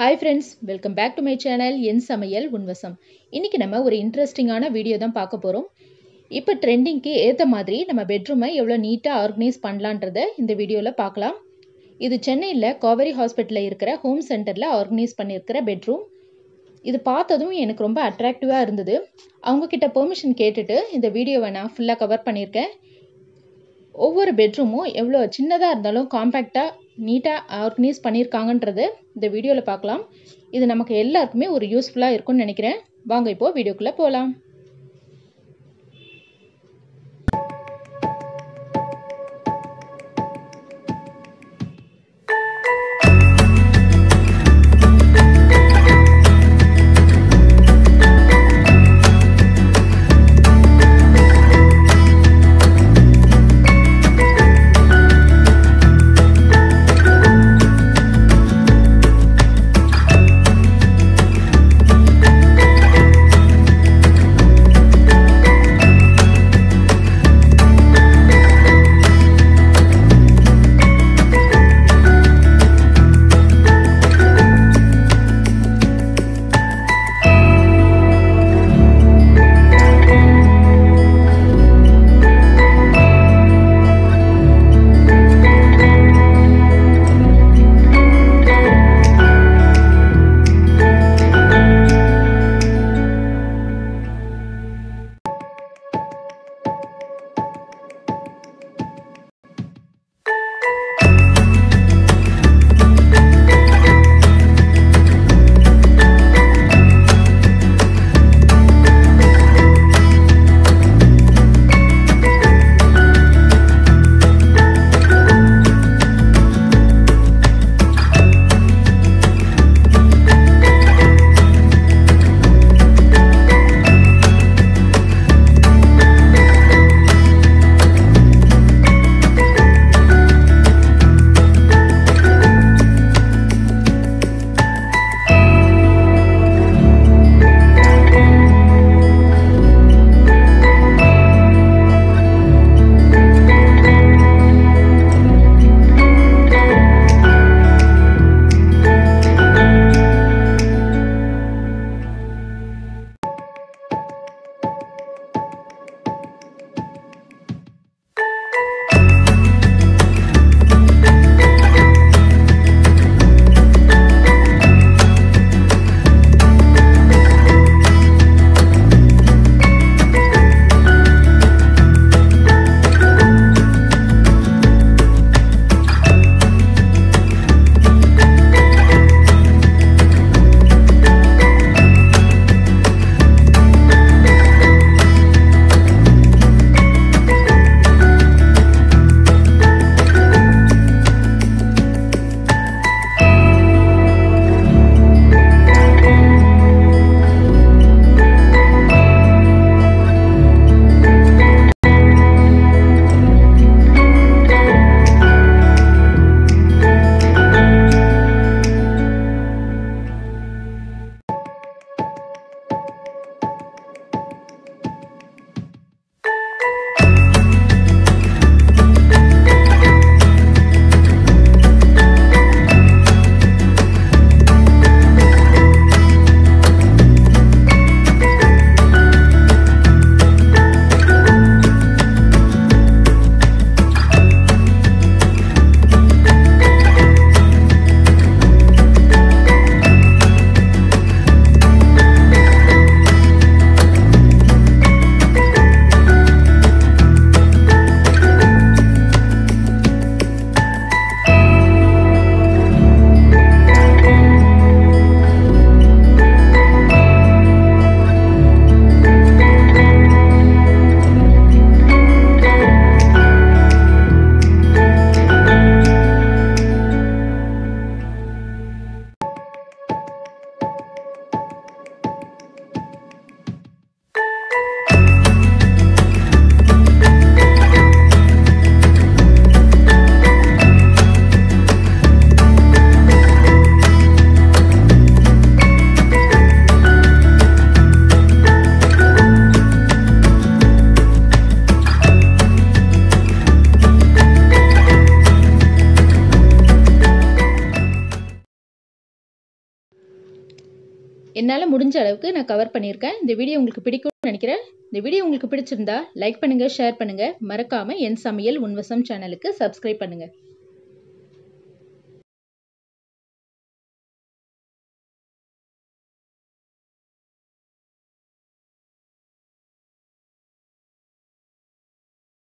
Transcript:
hi friends welcome back to my channel என் சமையல் உன்வசம் இன்றைக்கி நம்ம ஒரு இன்ட்ரெஸ்டிங்கான வீடியோ தான் பார்க்க போகிறோம் இப்போ ட்ரெண்டிங்க்கு ஏற்ற மாதிரி நம்ம பெட்ரூமை எவ்வளோ நீட்டாக ஆர்கனைஸ் பண்ணலான்றதை இந்த வீடியோவில் பார்க்கலாம் இது சென்னையில் காவேரி ஹாஸ்பிட்டலில் இருக்கிற ஹோம் சென்டரில் ஆர்கனைஸ் பண்ணியிருக்கிற பெட்ரூம் இது பார்த்ததும் எனக்கு ரொம்ப அட்ராக்டிவாக இருந்தது அவங்கக்கிட்ட பெர்மிஷன் கேட்டுட்டு இந்த வீடியோவை நான் ஃபுல்லாக கவர் பண்ணியிருக்கேன் ஒவ்வொரு பெட்ரூமும் எவ்வளோ சின்னதாக இருந்தாலும் காம்பேக்டாக நீட்டாக ஆர்கனைஸ் பண்ணியிருக்காங்கன்றது இந்த வீடியோவில் பார்க்கலாம் இது நமக்கு எல்லாருக்குமே ஒரு யூஸ்ஃபுல்லாக இருக்கும்னு நினைக்கிறேன் வாங்க இப்போது வீடியோக்குள்ளே போகலாம் என்னால் முடிஞ்ச அளவுக்கு நான் கவர் பண்ணியிருக்கேன் இந்த வீடியோ உங்களுக்கு பிடிக்கும்னு நினைக்கிறேன் இந்த வீடியோ உங்களுக்கு பிடிச்சிருந்தா லைக் பண்ணுங்கள் ஷேர் பண்ணுங்கள் மறக்காமல் என் சமையல் உன்வசம் சேனலுக்கு சப்ஸ்கிரைப் பண்ணுங்கள்